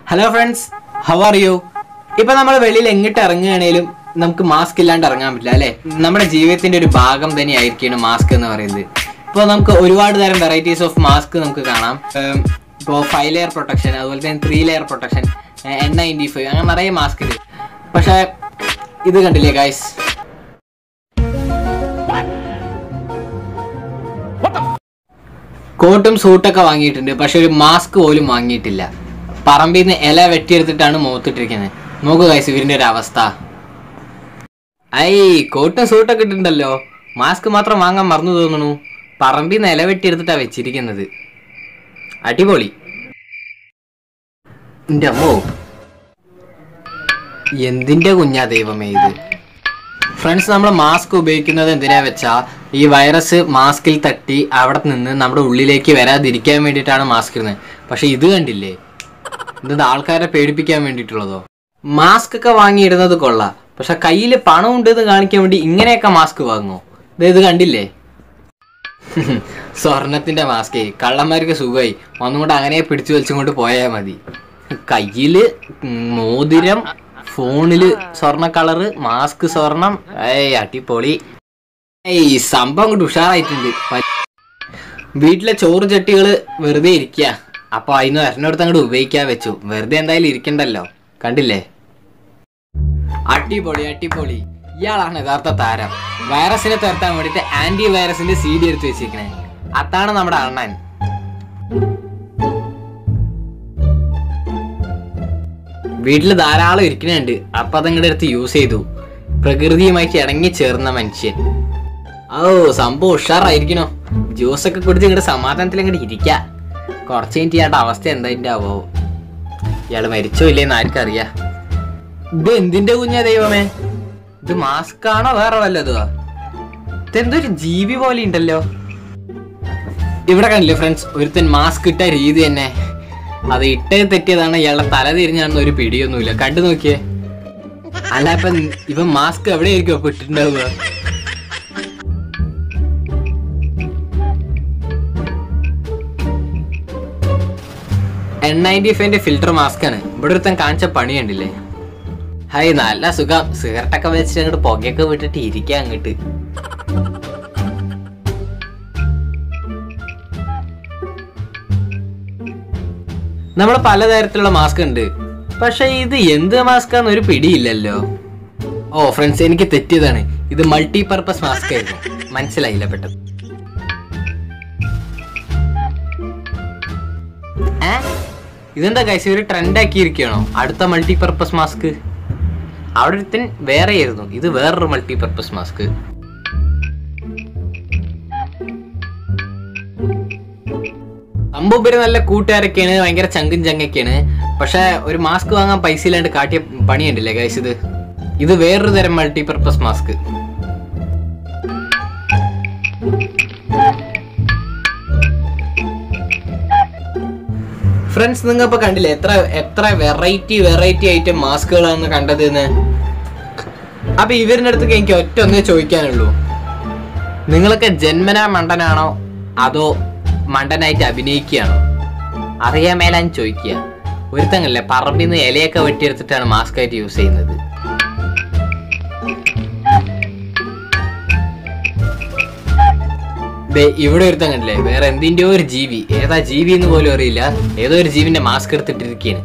Hello friends how are you ഇപ്പൊ നമ്മൾ വെളിയിൽ എങ്ങിട്ട് ഇറങ്ങുകയാണേലും നമുക്ക് മാസ്ക് ഇല്ലാണ്ട് ഇറങ്ങാൻ പറ്റില്ല അല്ലെ നമ്മുടെ ജീവിതത്തിന്റെ ഒരു ഭാഗം തന്നെ ആയിരിക്കണം മാസ്ക് എന്ന് പറയുന്നത് ഇപ്പോൾ നമുക്ക് ഒരുപാട് തരം വെറൈറ്റീസ് ഓഫ് മാസ്ക് നമുക്ക് കാണാം ഇപ്പോൾ ഫൈവ് ലെയർ പ്രൊട്ടക്ഷൻ അതുപോലെ തന്നെ three layer protection N ninety five അങ്ങനെ നിറയെ മാസ്ക് ഉണ്ട് പക്ഷേ ഇത് കണ്ടില്ലേ ഗൈസ് കോട്ടും സൂട്ടൊക്കെ വാങ്ങിയിട്ടുണ്ട് പക്ഷെ ഒരു മാസ്ക് പോലും വാങ്ങിയിട്ടില്ല പറമ്പിൽ നിന്ന് ഇല വെട്ടിയെടുത്തിട്ടാണ് മുഖത്തിട്ടിരിക്കുന്നത് നോക്കൂ ഗൈസ് ഇവരിന്റെ ഒരു അവസ്ഥ ഐ കോട്ടും സൂട്ടൊക്കെ ഇട്ടിട്ടുണ്ടല്ലോ മാസ്ക് മാത്രം വാങ്ങാൻ മറന്നു തോന്നുന്നു പറമ്പിൽ നിന്ന് ഇല വെട്ടിയെടുത്തിട്ടാ വെച്ചിരിക്കുന്നത് അടിപൊളി എൻ്റെ അമ്മോ എന്തിന്റെ കുഞ്ഞാ ദൈവമേ ഇത് ഫ്രണ്ട്സ് നമ്മൾ മാസ്ക് ഉപയോഗിക്കുന്നത് എന്തിനാ വെച്ചാ ഈ വൈറസ് മാസ്കിൽ തട്ടി അവിടെ നിന്ന് നമ്മുടെ ഉള്ളിലേക്ക് വരാതിരിക്കാൻ വേണ്ടിയിട്ടാണ് മാസ്ക് ഇടുന്നത് പക്ഷെ ഇത് കണ്ടില്ലേ ഇത് ആൾക്കാരെ പേടിപ്പിക്കാൻ വേണ്ടിയിട്ടുള്ളതോ മാസ്ക് ഒക്കെ വാങ്ങിയിടുന്നത് കൊള്ളാം പക്ഷെ കയ്യിൽ പണം ഉണ്ട് എന്ന് കാണിക്കാൻ വേണ്ടി ഇങ്ങനെയൊക്കെ മാസ്ക് വാങ്ങുമോ ഇത് ഇത് കണ്ടില്ലേ സ്വർണത്തിന്റെ മാസ്ക് കള്ളന്മാർക്ക് സുഖമായി ഒന്നും കൂടെ അങ്ങനെ പിടിച്ചു വലിച്ചും കൊണ്ട് പോയാൽ മതി കയ്യില് മോതിരം ഫോണില് സ്വർണ്ണ കളറ് മാസ്ക് സ്വർണം ഏയ് അടിപൊളി ഏയ് സംഭവം കൊണ്ട് ഉഷാറായിട്ടുണ്ട് പ- വീട്ടിലെ ചോറ് ചട്ടികള് വെറുതെ ഇരിക്കുക അപ്പൊ അതിന് ഒരെണ്ണടുത്ത് അങ്ങോട്ട് ഉപയോഗിക്കാൻ വെച്ചു വെറുതെ എന്തായാലും ഇരിക്കണ്ടല്ലോ കണ്ടില്ലേ അടിപൊളി അടിപൊളി ഇയാളാണ് യഥാർത്ഥ താരം വൈറസിനെ തുരത്താൻ വേണ്ടിട്ട് ആന്റി വൈറസിന്റെ സി ഡി എടുത്ത് വെച്ചിരിക്കണേ അതാണ് നമ്മുടെ അണ്ണൻ വീട്ടിൽ ധാരാളം ഇരിക്കുന്നുണ്ട് അപ്പൊ അതങ്ങടെ അടുത്ത് യൂസ് ചെയ്തു പ്രകൃതിയുമായിട്ട് ഇണങ്ങി ചേർന്ന മനുഷ്യൻ ഓ സംഭവം ഉഷാറായിരിക്കണോ ജ്യൂസ് ഒക്കെ കുടിച്ച് ഇങ്ങോട്ട് സമാധാനത്തിൽ അങ്ങോട്ട് ഇരിക്ക കുറച്ച് കഴിഞ്ഞിട്ട് ഇയാളുടെ അവസ്ഥ എന്താ ആവോ ഇയാള് മരിച്ചോ ഇല്ലേന്ന് ആർക്കറിയാ ഇത് എന്തിന്റെ കുഞ്ഞാ ദൈവമേ ഇത് മാസ്ക് ആണോ വേറെ വല്ലതോ ഇതെന്തൊരു ജീവി പോലെ ഉണ്ടല്ലോ ഇവിടെ കണ്ടില്ലേ ഫ്രണ്ട്സ് ഒരുത്തൻ മാസ്ക് ഇട്ട രീതി തന്നെ അത് ഇട്ടത് തെറ്റിയതാണ് ഇയാളുടെ തല തിരിഞ്ഞാണെന്ന് ഒരു പിടിയൊന്നുമില്ല കണ്ടു നോക്കിയേ അല്ല ഇപ്പൊ ഇവൻ മാസ്ക് എവിടെയായിരിക്കും അപ്പൊ ഇട്ടിട്ടുണ്ടാവുക എൻ നയൻറ്റി ഫൈവിന്റെ ഫിൽറ്റർ മാസ്ക് ആണ് ഇവിടെ ഒരുത്തൻ കാണിച്ച പണി കണ്ടില്ലേ ഹായ് നല്ല സുഖം സിഗരറ്റൊക്കെ വെച്ചിട്ട് അങ്ങോട്ട് പുകയൊക്കെ വിട്ടിട്ട് ഇരിക്കാം അങ്ങോട്ട് നമ്മൾ പലതരത്തിലുള്ള മാസ്ക് ഉണ്ട് പക്ഷെ ഇത് എന്ത് മാസ്ക് ആണെന്ന് ഒരു പിടിയില്ലല്ലോ ഓ ഫ്രണ്ട്സ് എനിക്ക് തെറ്റിയതാണ് ഇത് മൾട്ടി പർപ്പസ് മാസ്ക് ആയിരുന്നു മനസ്സിലായില്ല പെട്ടെന്ന് ഏ? ഇതെന്താ കൈസ് ഒരു ട്രെൻഡ് ആക്കിയിരിക്കുകയാണോ അടുത്ത മൾട്ടി പർപ്പസ് മാസ്ക് അവിടെ ഒരുത്തൻ വേറെ ആയിരുന്നു ഇത് വേറൊരു മൾട്ടി പർപ്പസ് മാസ്ക് അമ്പൂപ്പര് നല്ല കൂട്ടുകാരൊക്കെയാണ് ഭയങ്കര ചങ്കും ചങ്ങൊക്കെയാണ് പക്ഷെ ഒരു മാസ്ക് വാങ്ങാൻ പൈസ ഇല്ലാണ്ട് കാട്ടിയ പണിയുണ്ടല്ലേ ഗൈസ് ഇത് ഇത് വേറൊരു തരം മൾട്ടി പർപ്പസ് മാസ്ക് ഫ്രണ്ട്സ് നിങ്ങൾ ഇപ്പൊ കണ്ടില്ലേ എത്ര എത്ര വെറൈറ്റി വെറൈറ്റി ഐറ്റം മാസ്കുകളാണ് കണ്ടത് എന്ന് അപ്പൊ ഇവരുടെ അടുത്തേക്ക് എനിക്ക് ഒറ്റ ഒന്നേ ചോദിക്കാനുള്ളൂ നിങ്ങളൊക്കെ ജന്മനാ മണ്ടനാണോ അതോ മണ്ടനായിട്ട് അഭിനയിക്കുകയാണോ അറിയാൻ മേലാൻ ചോദിക്കുക ഒരുത്തങ്ങല്ലേ പറമ്പിൽ നിന്ന് ഇലയൊക്കെ വെട്ടിയെടുത്തിട്ടാണ് മാസ്ക് ആയിട്ട് യൂസ് ചെയ്യുന്നത് ദേ ഇവിടെ ഒരുത്തൻ കണ്ടില്ലേ വേറെ എന്തിന്റെയോ ഒരു ജീവി ഏതാ ജീവി എന്ന് പോലും അറിയില്ല ഏതോ ഒരു ജീവിന്റെ മാസ്ക് എടുത്തിട്ടിരിക്കുകയാണ്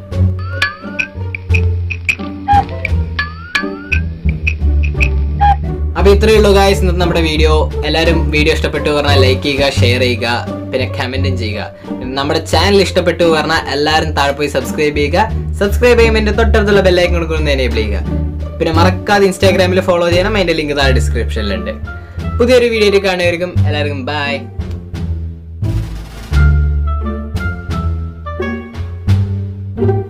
അപ്പൊ ഇത്രയേ ഉള്ളൂ ഗായ്സ് ഇന്നത്തെ നമ്മുടെ വീഡിയോ എല്ലാവരും വീഡിയോ ഇഷ്ടപ്പെട്ടു പറഞ്ഞാൽ ലൈക്ക് ചെയ്യുക ഷെയർ ചെയ്യുക പിന്നെ കമന്റും ചെയ്യുക നമ്മുടെ ചാനൽ ഇഷ്ടപ്പെട്ടു പറഞ്ഞാൽ എല്ലാവരും താഴെ പോയി സബ്സ്ക്രൈബ് ചെയ്യുക സബ്സ്ക്രൈബ് ചെയ്യുമ്പോൾ എന്റെ തൊട്ടടുത്തുള്ള ബെല്ലൈക്കൺ കൊടുക്കുന്നത് എനേബിൾ ചെയ്യുക പിന്നെ മറക്കാതെ ഇൻസ്റ്റാഗ്രാമിൽ ഫോളോ ചെയ്യണം അതിന്റെ ലിങ്ക് താഴെ ഡിസ്ക്രിപ്ഷനിലുണ്ട് പുതിയൊരു വീഡിയോയിൽ കാണുമായിരിക്കും എല്ലാവർക്കും ബൈ Thank